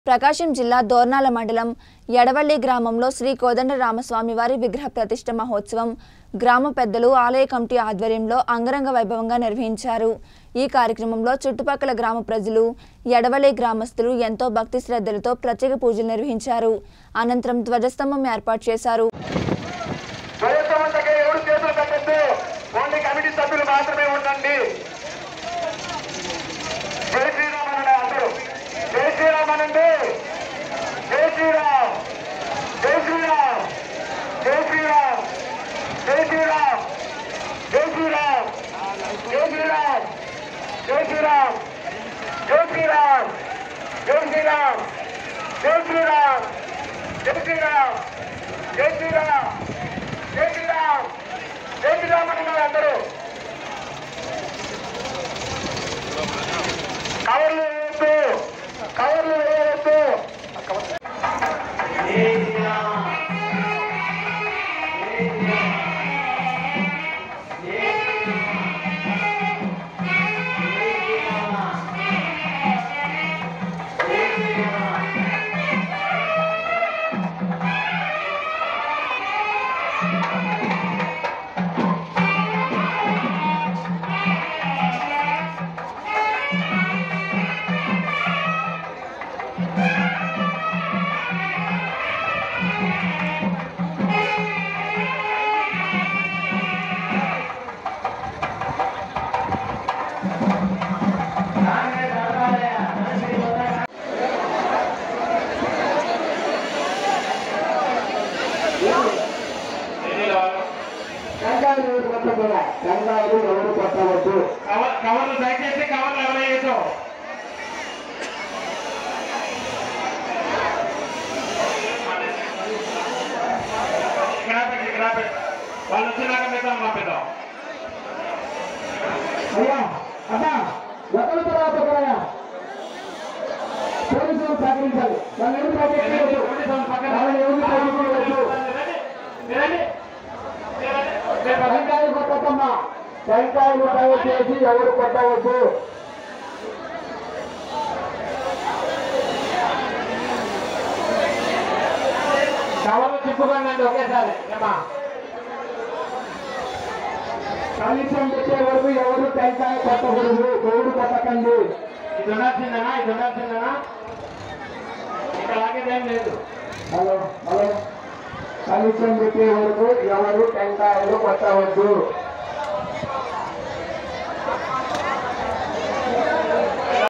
ప్రకాశం జిల్లా దోర్నాల మండలం ఎడవల్లి గ్రామంలో శ్రీ కోదండ రామస్వామి వారి విగ్రహ ప్రతిష్ఠ మహోత్సవం గ్రామ పెద్దలు ఆలయ కమిటీ ఆధ్వర్యంలో అంగరంగ వైభవంగా నిర్వహించారు ఈ కార్యక్రమంలో చుట్టుపక్కల గ్రామ ప్రజలు ఎడవల్లి గ్రామస్తులు ఎంతో భక్తి శ్రద్ధలతో ప్రత్యేక పూజలు నిర్వహించారు అనంతరం ధ్వజస్తంభం ఏర్పాటు చేశారు ధ్వజస్తంభం దగ్గర ఎవరు చేతులు కట్టద్దు ఓన్లీ కమిటీ సభ్యులు మాత్రమే ఉండండి జై శ్రీరామ్ అనండి అందరూ జై శ్రీరామ్ అనండి జై శ్రీరామ్ జై శ్రీరామ్ జై శ్రీరామ్ జై శ్రీరామ్ జై శ్రీరామ్ జై శ్రీరామ్ జై శ్రీరామ్ జై శ్రీరామ్ జై శ్రీరామ్ జై శ్రీరామ్ జై శ్రీరామ్ జై శ్రీరామ్ జై శ్రీరామ్ జై శ్రీరామ్ అన్నారు అందరూ కవర్లు వేయొద్దు కవర్లు వేయవద్దు టెంకాయలు ఎవరు కొట్టకూడదు టెంకాయలు ఎవరు కొట్టవద్దు కవర్ కవర్లు దయచేసి కవర్లు ఎవరు వేయద్దు ఇక్కడ పెట్టి ఇక్కడ పెట్టి వాళ్ళు వచ్చినాక మిగతా పంపిద్దాం అయ్యా అమ్మా ఒకరి తర్వాత ఒకరయ్యా పోలీసులు సహకరించాలి వాళ్ళు ఎవరు సహకరించవద్దు వాళ్ళు ఎవరు సహకరించవద్దు టెంకాయలు కొట్టకమ్మా టెంకాయలు దయచేసి ఎవరు కొట్టవద్దు కవర్లు తిప్పుకోండి ఒకేసారి ఏమా కనీసం పెట్టే వరకు ఎవరు టెంకాయ కొట్టకూడదు దేవుడు కొట్టకండి ఇది ఉండాల్సిందేనా ఇది ఉండాల్సిందేనా ఇక్కడ ఆగేదేం లేదు హలో హలో కనీసం పెట్టే వరకు ఎవరు టెంకాయలు కొట్టవద్దు